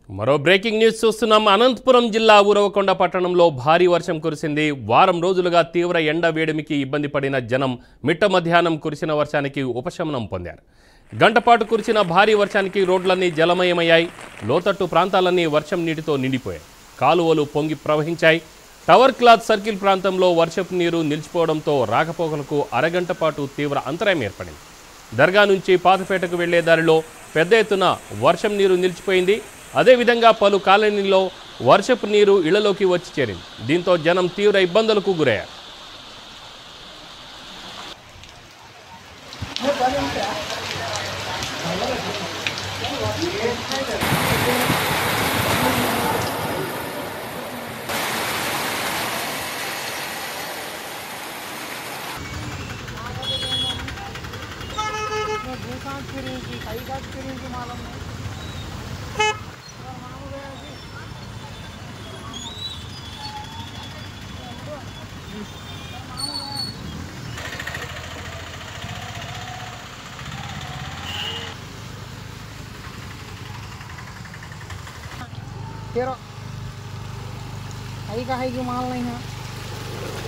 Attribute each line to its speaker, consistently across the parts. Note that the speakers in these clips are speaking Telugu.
Speaker 1: మరో బ్రేకింగ్ న్యూస్ చూస్తున్నాం అనంతపురం జిల్లా ఊరవకొండ పట్టణంలో భారీ వర్షం కురిసింది వారం రోజులుగా తీవ్ర ఎండ వేడిమికి ఇబ్బంది పడిన జనం మిట్ట మధ్యాహ్నం కురిసిన వర్షానికి ఉపశమనం పొందారు గంటపాటు కురిసిన భారీ వర్షానికి రోడ్లన్నీ జలమయమయ్యాయి లోతట్టు ప్రాంతాలన్నీ వర్షం నీటితో నిండిపోయాయి కాలువలు పొంగి ప్రవహించాయి టవర్ క్లాత్ సర్కిల్ ప్రాంతంలో వర్షపు నీరు నిలిచిపోవడంతో రాకపోకలకు అరగంట పాటు తీవ్ర అంతరాయం ఏర్పడింది దర్గా నుంచి పాతపేటకు వెళ్లే దారిలో పెద్ద ఎత్తున వర్షం నీరు నిలిచిపోయింది అదేవిధంగా పలు కాలనీల్లో వర్షపు నీరు ఇళ్లలోకి వచ్చి చేరింది దీంతో జనం తీవ్ర ఇబ్బందులకు గురయ్యారు
Speaker 2: भूसांत फिरेंगी काही गाठ फिरेंगी मालूम नहीं तेरा काही का है कि माल नहीं है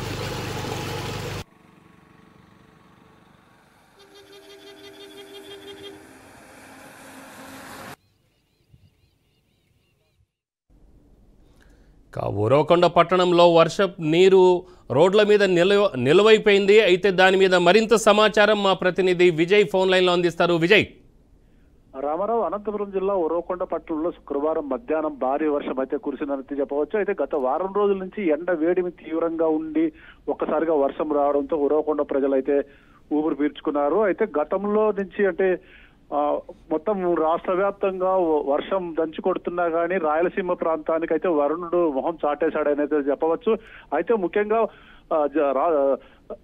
Speaker 1: ఇక ఉరవకొండ పట్టణంలో వర్షపు నీరు రోడ్ల మీద నిలవ నిలువైపోయింది అయితే దాని మీద మరింత సమాచారం మా ప్రతినిధి విజయ్ ఫోన్ లైన్లో అందిస్తారు విజయ్
Speaker 3: రామారావు అనంతపురం జిల్లా ఉరవకొండ పట్టణంలో శుక్రవారం మధ్యాహ్నం భారీ వర్షం అయితే కురిసిందని చెప్పవచ్చు అయితే గత వారం రోజుల నుంచి ఎండ వేడిమి తీవ్రంగా ఉండి ఒక్కసారిగా వర్షం రావడంతో ఉరవకొండ ప్రజలు అయితే ఊపిరి పీల్చుకున్నారు అయితే గతంలో నుంచి అంటే ఆ, మొత్తం రాష్ట్ర వ్యాప్తంగా వర్షం దంచి కొడుతున్నా కానీ రాయలసీమ ప్రాంతానికి అయితే వరుణుడు మొహం చాటేశాడని అయితే చెప్పవచ్చు అయితే ముఖ్యంగా ఆ, జ- రా-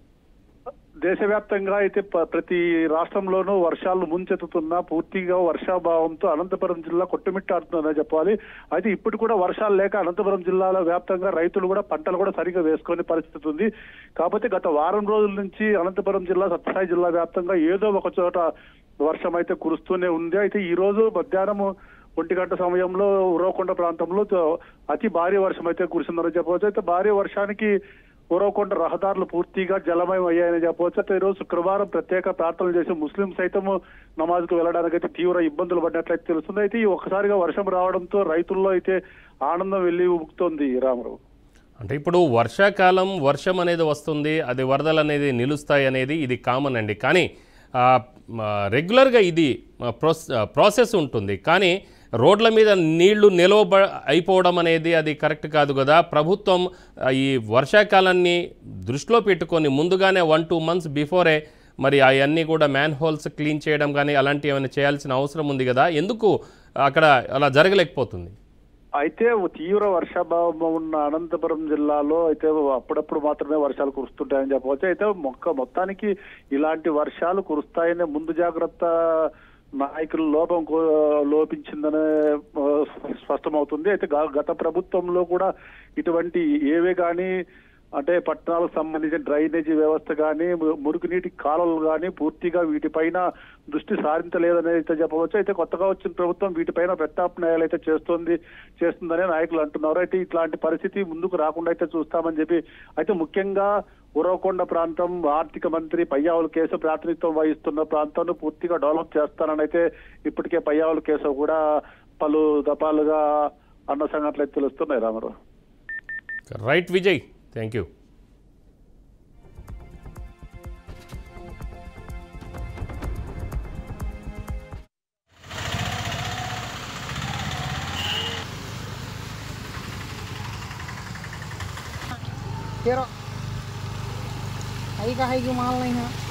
Speaker 3: దేశవ్యాప్తంగా అయితే ప- ప్రతి రాష్ట్రంలోనూ వర్షాలు ముంచెత్తుతున్నా పూర్తిగా వర్షాభావంతో అనంతపురం జిల్లా కొట్టుమిట్టాడుతుందని చెప్పాలి అయితే ఇప్పుడు కూడా వర్షాలు లేక అనంతపురం జిల్లాలో వ్యాప్తంగా రైతులు కూడా పంటలు కూడా సరిగా వేసుకునే పరిస్థితి ఉంది కాకపోతే గత వారం రోజుల నుంచి అనంతపురం జిల్లా సత్యసాయి జిల్లా వ్యాప్తంగా ఏదో ఒక చోట వర్షం అయితే కురుస్తూనే ఉంది అయితే ఈ రోజు మధ్యాహ్నం ఒంటి గంట సమయంలో ఉరవకొండ ప్రాంతంలో త- అతి భారీ వర్షం అయితే కురిసిందని చెప్పవచ్చు అయితే భారీ వర్షానికి ఉరవకొండ రహదారులు పూర్తిగా జలమయం అయ్యాయని చెప్పవచ్చు అయితే ఈరోజు శుక్రవారం ప్రత్యేక ప్రార్థనలు చేసి ముస్లిం సైతం నమాజ్కు వెళ్ళడానికి అయితే తీవ్ర ఇబ్బందులు పడినట్లయితే తెలుస్తుంది అయితే ఈ ఒక్కసారిగా వర్షం రావడంతో రైతుల్లో అయితే ఆనందం వెళ్ళి ఉబుకుతోంది రామరావు
Speaker 1: అంటే ఇప్పుడు వర్షాకాలం వర్షం అనేది వస్తుంది అది వరదలు అనేది నిలుస్తాయి అనేది ఇది కామన్ అండి కానీ ఆ, మ, రెగ్యులర్గా ఇది ఆ, ప్రోస్ ఆ, ప్రాసెస్ ఉంటుంది కానీ రోడ్ల మీద నీళ్లు నిలవ అయిపోవడం అనేది అది కరెక్ట్ కాదు కదా ప్రభుత్వం ఆ, ఈ వర్షాకాలాన్ని దృష్టిలో పెట్టుకొని ముందుగానే వన్ టూ మంత్స్ బిఫోరే మరి అవన్నీ కూడా మ్యాన్ హోల్స్ క్లీన్ చేయడం కానీ అలాంటివి ఏమైనా చేయాల్సిన అవసరం ఉంది కదా ఎందుకు అక్కడ అలా జరగలేకపోతుంది
Speaker 3: అయితే తీవ్ర వర్షాభావం ఉన్న అనంతపురం జిల్లాలో అయితే అప్పుడప్పుడు మాత్రమే వర్షాలు కురుస్తుంటాయని చెప్పవచ్చు అయితే మొక్క మొత్తానికి ఇలాంటి వర్షాలు కురుస్తాయనే ముందు జాగ్రత్త నాయకుల లోపం కూ- లోపించిందనే ఆ, స్పష్టమవుతుంది అయితే గ- గత ప్రభుత్వంలో కూడా ఇటువంటి ఏవే కానీ అంటే పట్టణాలకు సంబంధించిన డ్రైనేజీ వ్యవస్థ కానీ మురుగునీటి కాలువలు కానీ పూర్తిగా వీటిపైన దృష్టి సారించలేదని అయితే చెప్పవచ్చు అయితే కొత్తగా వచ్చిన ప్రభుత్వం వీటిపైన ప్రత్యామ్నాయాలు అయితే చేస్తుంది చేస్తుందని నాయకులు అంటున్నారు అయితే ఇట్లాంటి పరిస్థితి ముందుకు రాకుండా అయితే చూస్తామని చెప్పి అయితే ముఖ్యంగా ఉరవకొండ ప్రాంతం ఆర్థిక మంత్రి పయ్యావుల కేసు ప్రాతినిధ్యం వహిస్తున్న ప్రాంతాన్ని పూర్తిగా డెవలప్ చేస్తానని అయితే ఇప్పటికే పయ్యావుల కేసు కూడా పలు దఫాలుగా అన్న సంఘటనలు అయితే తెలుస్తున్నాయి Ramarao
Speaker 1: right Vijay thank you
Speaker 2: तेरा काही का है कि माल नहीं है